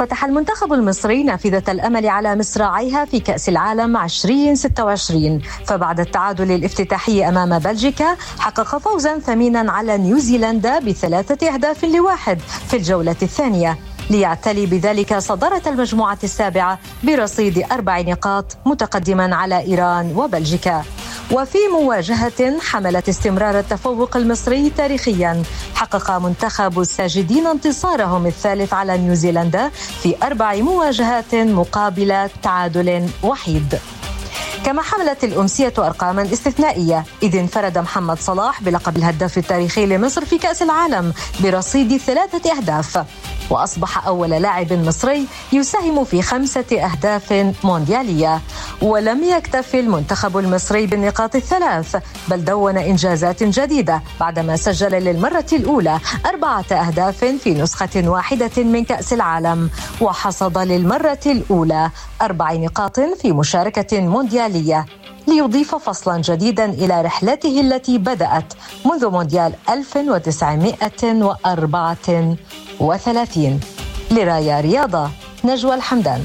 فتح المنتخب المصري نافذة الأمل على مصراعيها في كأس العالم 2026 فبعد التعادل الافتتاحي أمام بلجيكا حقق فوزا ثمينا على نيوزيلندا بثلاثة أهداف لواحد في الجولة الثانية ليعتلي بذلك صدارة المجموعة السابعة برصيد أربع نقاط متقدما على إيران وبلجيكا وفي مواجهة حملت استمرار التفوق المصري تاريخيا حقق منتخب الساجدين انتصارهم الثالث على نيوزيلندا في أربع مواجهات مقابل تعادل وحيد كما حملت الأمسية أرقاما استثنائية إذ انفرد محمد صلاح بلقب الهداف التاريخي لمصر في كأس العالم برصيد ثلاثة أهداف وأصبح أول لاعب مصري يساهم في خمسة أهداف مونديالية ولم يكتفي المنتخب المصري بالنقاط الثلاث بل دون إنجازات جديدة بعدما سجل للمرة الأولى أربعة أهداف في نسخة واحدة من كأس العالم وحصد للمرة الأولى أربع نقاط في مشاركة مونديالية ليضيف فصلا جديدا إلى رحلته التي بدأت منذ مونديال 1934 لرايا رياضة نجوى الحمدان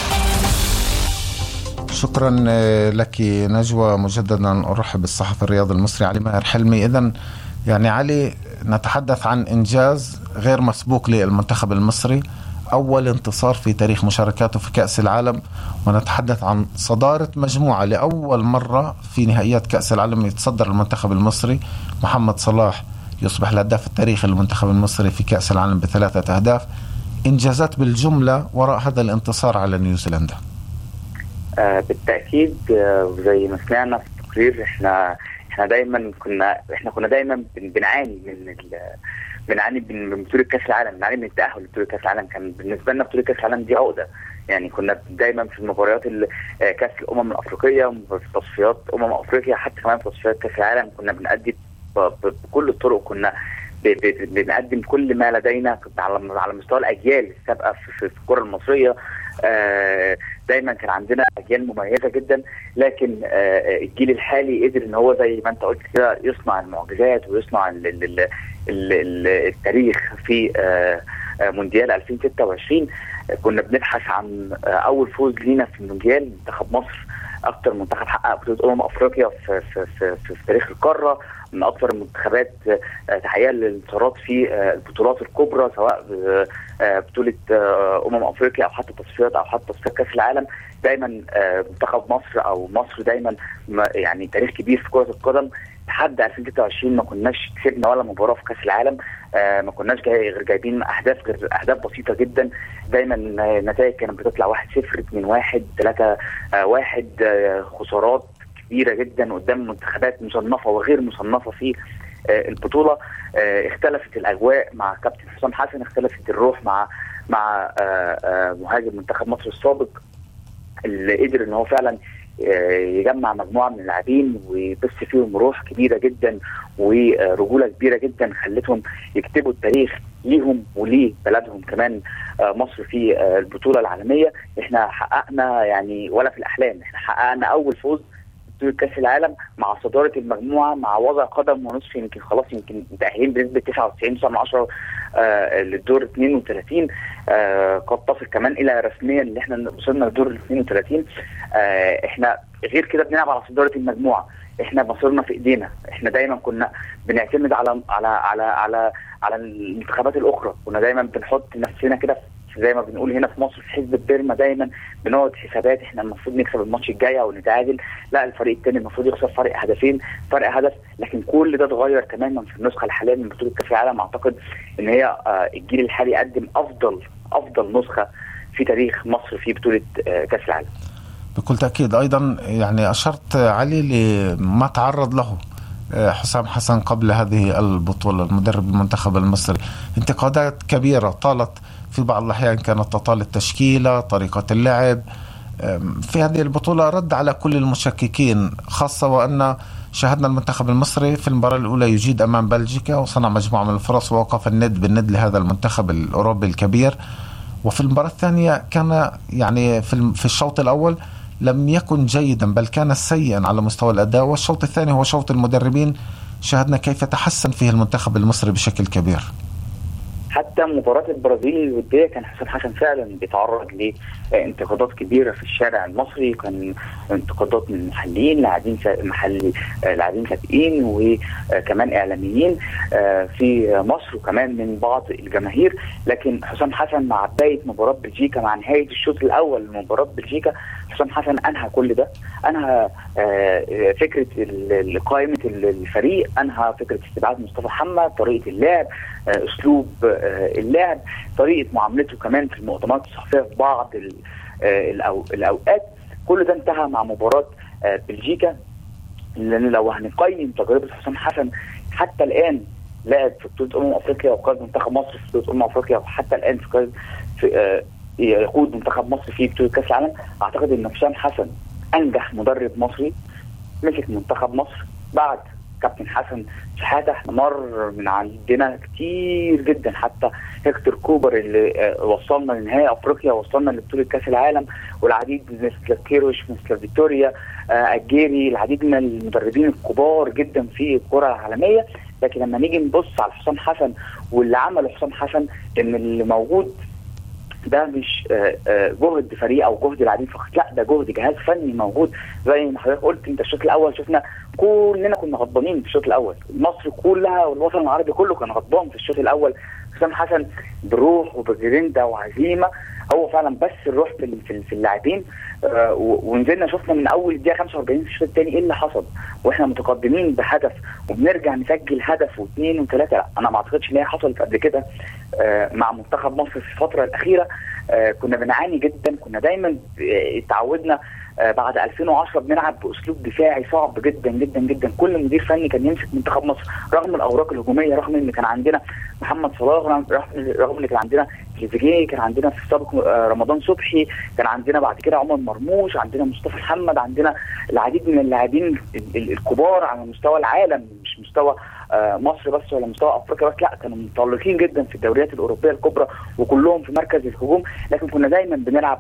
شكرا آه، لك نجوى مجددا ارحب بالصحفي الرياضي المصري علي ماهر حلمي اذا يعني علي نتحدث عن انجاز غير مسبوق للمنتخب المصري أول انتصار في تاريخ مشاركاته في كأس العالم ونتحدث عن صدارة مجموعة لأول مرة في نهائيات كأس العالم يتصدر المنتخب المصري محمد صلاح يصبح الهداف التاريخي للمنتخب المصري في كأس العالم بثلاثة أهداف إنجازات بالجملة وراء هذا الانتصار على نيوزيلندا آه بالتأكيد آه زي ما سمعنا في التقرير احنا احنا دايما كنا احنا كنا دايما بنعاني من بنعاني من بطوله كاس العالم بنعاني من التاهل لبطوله كاس العالم كان بالنسبه لنا بطوله كاس العالم دي عقده يعني كنا دايما في المباريات كاس الامم الافريقيه في تصفيات امم افريقيا حتى كمان في تصفيات كاس العالم كنا بنأدي بكل الطرق كنا بنقدم كل ما لدينا على على مستوى الاجيال السابقه في الكره المصريه دايما كان عندنا اجيال مميزه جدا لكن الجيل الحالي قدر ان هو زي ما انت قلت كده يصنع المعجزات ويصنع التاريخ في مونديال 2026 كنا بنبحث عن اول فوز لينا في المونديال منتخب مصر اكثر منتخب حقق بطوله امم افريقيا في في في, في, في تاريخ القاره من اكثر المنتخبات تحقيقا للانتصارات في البطولات الكبرى سواء بطوله امم افريقيا او حتى تصفيات او حتى تصفيات كاس العالم دايما منتخب مصر او مصر دايما يعني تاريخ كبير في كره القدم لحد 2023 ما كناش كسبنا ولا مباراه في كاس العالم آه ما كناش جاي غير جايبين اهداف غير اهداف بسيطه جدا دايما النتائج كانت بتطلع 1 0 2 1 3 1 آه خسارات كبيره جدا قدام منتخبات مصنفه وغير مصنفه في آه البطوله آه اختلفت الاجواء مع كابتن حسام حسن اختلفت الروح مع مع آه آه مهاجم منتخب مصر السابق اللي قدر ان هو فعلا يجمع مجموعه من اللاعبين ويبث فيهم روح كبيره جدا ورجوله كبيره جدا خلتهم يكتبوا التاريخ ليهم ولبلدهم كمان مصر في البطوله العالميه احنا حققنا يعني ولا في الاحلام احنا حققنا اول فوز بطوله كاس العالم مع صداره المجموعه مع وضع قدم ونصف يمكن خلاص يمكن متاهلين بنسبه 99 10 آه للدور 32 آه قد تصل كمان الى رسميا ان احنا وصلنا للدور 32 آه احنا غير كده بنلعب على صداره المجموعه احنا مصيرنا في ايدينا احنا دايما كنا بنعتمد على على على على على المنتخبات الاخرى كنا دايما بنحط نفسنا كده زي ما بنقول هنا في مصر في حزب بيرما دايما بنقعد حسابات احنا المفروض نكسب الماتش الجاي او نتعادل لا الفريق الثاني المفروض يخسر فرق هدفين فرق هدف لكن كل ده اتغير تماما في النسخه الحاليه من بطوله كاس العالم اعتقد ان هي آه الجيل الحالي قدم افضل افضل نسخه في تاريخ مصر في بطوله آه كاس العالم بكل تاكيد ايضا يعني اشرت علي لما تعرض له حسام حسن قبل هذه البطولة المدرب المنتخب المصري انتقادات كبيرة طالت في بعض الأحيان كانت تطال التشكيلة طريقة اللعب في هذه البطولة رد على كل المشككين خاصة وأن شاهدنا المنتخب المصري في المباراة الأولى يجيد أمام بلجيكا وصنع مجموعة من الفرص ووقف الند بالند لهذا المنتخب الأوروبي الكبير وفي المباراة الثانية كان يعني في الشوط الأول لم يكن جيدا بل كان سيئا على مستوى الاداء والشوط الثاني هو شوط المدربين شاهدنا كيف تحسن فيه المنتخب المصري بشكل كبير حتى مباراه البرازيل الوديه كان حسام حسن فعلا بيتعرض لانتقادات كبيره في الشارع المصري كان انتقادات من محليين لاعبين محلي لاعبين سابقين وكمان اعلاميين في مصر وكمان من بعض الجماهير لكن حسام حسن مع بدايه مباراه بلجيكا مع نهايه الشوط الاول لمباراه بلجيكا حسام حسن انهى كل ده انهى فكره قائمه الفريق انهى فكره استبعاد مصطفى محمد طريقه اللعب اسلوب اللعب طريقه معاملته كمان في المؤتمرات الصحفيه في بعض الاوقات كل ده انتهى مع مباراه بلجيكا لان لو هنقيم تجربه حسام حسن حتى الان لعب في بطوله امم افريقيا وقاد منتخب مصر في بطوله امم افريقيا وحتى الان في, في يقود منتخب مصر في بطوله كاس العالم اعتقد ان حسام حسن انجح مدرب مصري مسك منتخب مصر بعد كابتن حسن شحاته احنا مر من عندنا كتير جدا حتى هيكتور كوبر اللي وصلنا لنهائي افريقيا وصلنا لبطوله كاس العالم والعديد مثل كيروش مثل فيكتوريا اجيري العديد من المدربين الكبار جدا في الكره العالميه لكن لما نيجي نبص على حسام حسن واللي عمله حسام حسن ان اللي موجود ده مش جهد فريق او جهد لاعبين فقط لا ده جهد جهاز فني موجود زي ما حضرتك قلت انت الشوط الاول شفنا كلنا كنا غضبانين في الشوط الاول مصر كلها والوطن العربي كله كان غضبان في الشوط الاول حسام حسن بروح وبجريندا وعزيمه هو فعلا بس الروح في في اللاعبين آه ونزلنا شفنا من اول دقيقه 45 في الشوط الثاني ايه اللي حصل واحنا متقدمين بهدف وبنرجع نسجل هدف واثنين وثلاثه لا انا ما اعتقدش ان هي حصلت قبل كده آه مع منتخب مصر في الفتره الاخيره آه كنا بنعاني جدا كنا دايما اتعودنا بعد 2010 بنلعب باسلوب دفاعي صعب جدا جدا جدا كل مدير فني كان يمسك منتخب مصر رغم الاوراق الهجوميه رغم ان كان عندنا محمد صلاح رغم ان كان عندنا تريزيجيه كان عندنا في السابق رمضان صبحي كان عندنا بعد كده عمر مرموش عندنا مصطفى محمد عندنا العديد من اللاعبين الكبار على مستوى العالم مش مستوى مصر بس ولا مستوى افريقيا بس لا كانوا متالقين جدا في الدوريات الاوروبيه الكبرى وكلهم في مركز الهجوم لكن كنا دايما بنلعب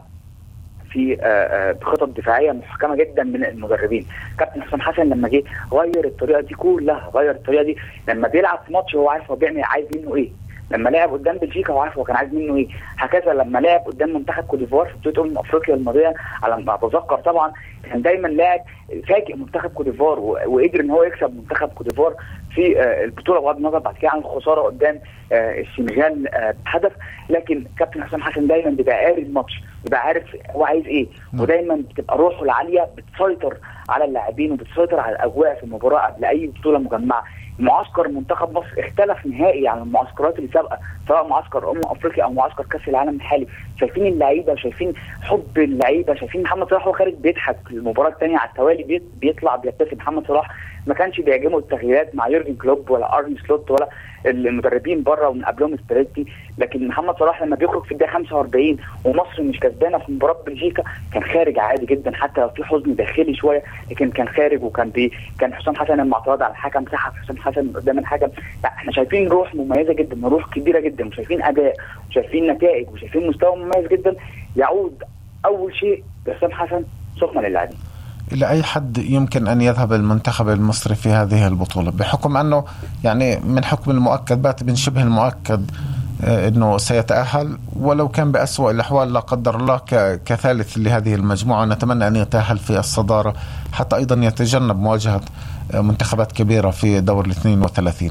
في خطط دفاعيه محكمه جدا من المدربين كابتن حسام حسن لما جه غير الطريقه دي كلها غير الطريقه دي لما بيلعب في ماتش هو عارف هو بيعمل عايز منه ايه لما لعب قدام بلجيكا هو عارف هو كان عايز منه ايه هكذا لما لعب قدام منتخب كوت ديفوار في بطوله امم افريقيا الماضيه على ما اتذكر طبعا كان دايما لاعب فاجئ منتخب كوت ديفوار وقدر ان هو يكسب منتخب كوت ديفوار في البطوله بغض النظر بعد كده عن الخساره قدام السنغال بهدف لكن كابتن حسام حسن دايما بيبقى قاري الماتش بيبقى عارف هو عايز ايه ودايما بتبقى روحه العاليه بتسيطر على اللاعبين وبتسيطر على الاجواء في المباراه قبل اي بطوله مجمعه معسكر منتخب مصر اختلف نهائي عن المعسكرات اللي سابقه سواء معسكر امم افريقيا او معسكر كاس العالم الحالي شايفين اللعيبه شايفين حب اللعيبه شايفين محمد صلاح وهو خارج بيضحك المباراه الثانيه على التوالي بيطلع بيبتسم محمد صلاح ما كانش بيعجبه التغييرات مع يورجن كلوب ولا ارني سلوت ولا المدربين بره ومن قبلهم سبريتي لكن محمد صلاح لما بيخرج في الدقيقه 45 ومصر مش كسبانه في مباراه بلجيكا كان خارج عادي جدا حتى لو في حزن داخلي شويه لكن كان خارج وكان بي كان حسام حسن لما اعترض على الحكم سحب حسام حسن قدام الحكم لا احنا شايفين روح مميزه جدا روح كبيره جدا وشايفين اداء وشايفين نتائج وشايفين مستوى مميز جدا يعود اول شيء بحسام حسن سخنه للاعبين إلى أي حد يمكن أن يذهب المنتخب المصري في هذه البطولة بحكم أنه يعني من حكم المؤكد بات من شبه المؤكد أنه سيتأهل ولو كان بأسوأ الأحوال لا قدر الله كثالث لهذه المجموعة نتمنى أن يتأهل في الصدارة حتى أيضا يتجنب مواجهة منتخبات كبيرة في دور ال 32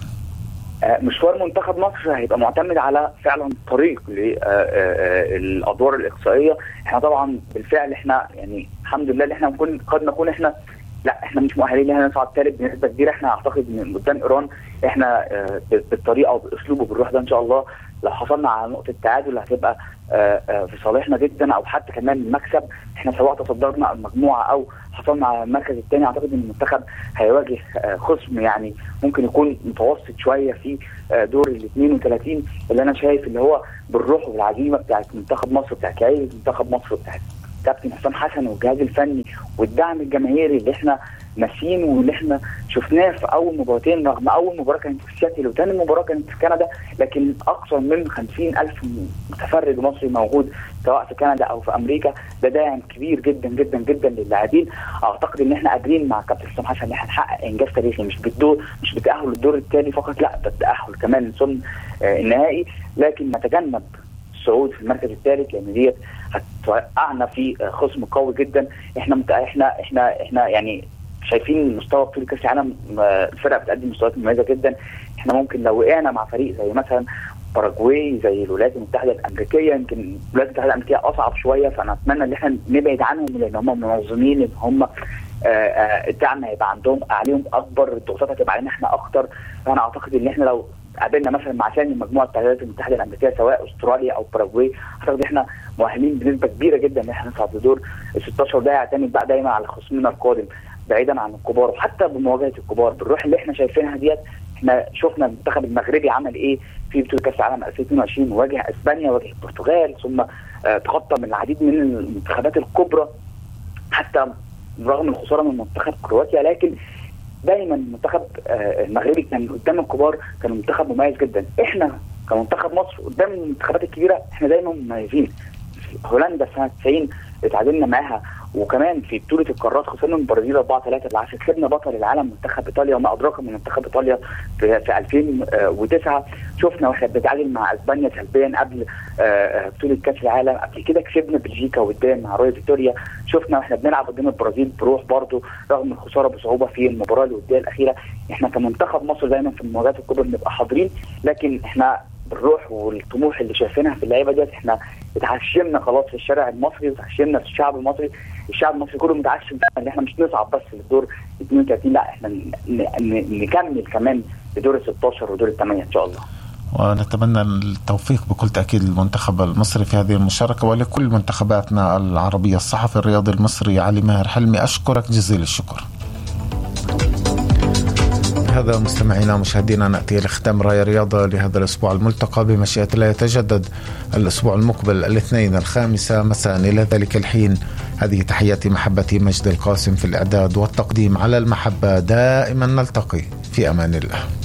مشوار منتخب مصر هيبقى معتمد على فعلا طريق للادوار الاقصائيه احنا طبعا بالفعل احنا يعني الحمد لله اللي احنا نكون قد نكون احنا لا احنا مش مؤهلين ان احنا نصعد ثالث بنسبه كبيره احنا اعتقد ان قدام ايران احنا بالطريقه وبالاسلوب وبالروح ده ان شاء الله لو حصلنا على نقطه تعادل هتبقى في صالحنا جدا او حتى كمان المكسب احنا سواء تصدرنا المجموعه او حصلنا على المركز الثاني اعتقد ان المنتخب هيواجه خصم يعني ممكن يكون متوسط شويه في دور ال 32 اللي انا شايف اللي هو بالروح والعزيمه بتاعت منتخب مصر بتاعت عائله منتخب مصر بتاعت كابتن حسام حسن والجهاز الفني والدعم الجماهيري اللي احنا ناسيين واللي احنا شفناه في اول مباراتين رغم اول مباراه كانت في سياتل وثاني مباراه كانت في كندا لكن اكثر من 50 الف متفرج مصري موجود سواء في كندا او في امريكا ده داعم كبير جدا جدا جدا للاعبين اعتقد ان احنا قادرين مع كابتن حسام حسن ان احنا نحقق انجاز تاريخي مش بالدور مش بالتاهل للدور الثاني فقط لا ده التاهل كمان ثم النهائي لكن نتجنب الصعود في المركز الثالث لان ديت هتوقعنا في خصم قوي جدا احنا مت... احنا احنا احنا يعني شايفين مستوى بطوله كاس العالم الفرق بتقدم مستويات مميزه جدا احنا ممكن لو وقعنا مع فريق زي مثلا باراجواي زي الولايات المتحده الامريكيه يمكن الولايات المتحده الامريكيه اصعب شويه فانا اتمنى ان احنا نبعد عنهم لان هم منظمين ان هم الدعم هيبقى عندهم عليهم اكبر الضغوطات هتبقى علينا احنا اكتر فانا اعتقد ان احنا لو قابلنا مثلا مع ثاني مجموعه الولايات المتحده الامريكيه سواء استراليا او باراجواي اعتقد احنا مؤهلين بنسبه كبيره جدا ان احنا نصعد لدور ال 16 ده يعتمد بقى دايما على خصمنا القادم بعيدا عن الكبار وحتى بمواجهه الكبار بالروح اللي احنا شايفينها ديت احنا شفنا المنتخب المغربي عمل ايه في بطوله كاس العالم 2022 واجه اسبانيا واجه البرتغال ثم آه تخطى من العديد من المنتخبات الكبرى حتى رغم الخساره من منتخب كرواتيا لكن دايما المنتخب آه المغربي كان قدام الكبار كان منتخب مميز جدا احنا كمنتخب مصر قدام المنتخبات الكبيره احنا دايما مميزين هولندا سنه 90 اتعادلنا معاها وكمان في بطوله القارات خسرنا من البرازيل 4 3 بالعكس كسبنا بطل العالم منتخب ايطاليا وما ادراك من منتخب ايطاليا في, في 2009 شفنا واحنا بنتعادل مع اسبانيا سلبيا قبل بطوله كاس العالم قبل كده كسبنا بلجيكا قدام مع روي فيتوريا شفنا واحنا بنلعب قدام البرازيل بروح برضه رغم الخساره بصعوبه في المباراه الوديه الاخيره احنا كمنتخب مصر دايما في المواجهات الكبرى بنبقى حاضرين لكن احنا بالروح والطموح اللي شايفينها في اللعيبه ديت احنا اتعشمنا خلاص في الشارع المصري وتعشمنا في الشعب المصري الشعب المصري كله متعشم ان احنا مش نصعد بس للدور 32 لا احنا نكمل كمان لدور ال 16 ودور الثمانيه ان شاء الله ونتمنى التوفيق بكل تأكيد للمنتخب المصري في هذه المشاركة ولكل منتخباتنا العربية الصحفي الرياضي المصري علي ماهر حلمي أشكرك جزيل الشكر هذا مستمعينا ومشاهدينا ناتي لختام راي رياضه لهذا الاسبوع الملتقى بمشيئه الله يتجدد الاسبوع المقبل الاثنين الخامسه مساء الى ذلك الحين هذه تحياتي محبتي مجد القاسم في الاعداد والتقديم على المحبه دائما نلتقي في امان الله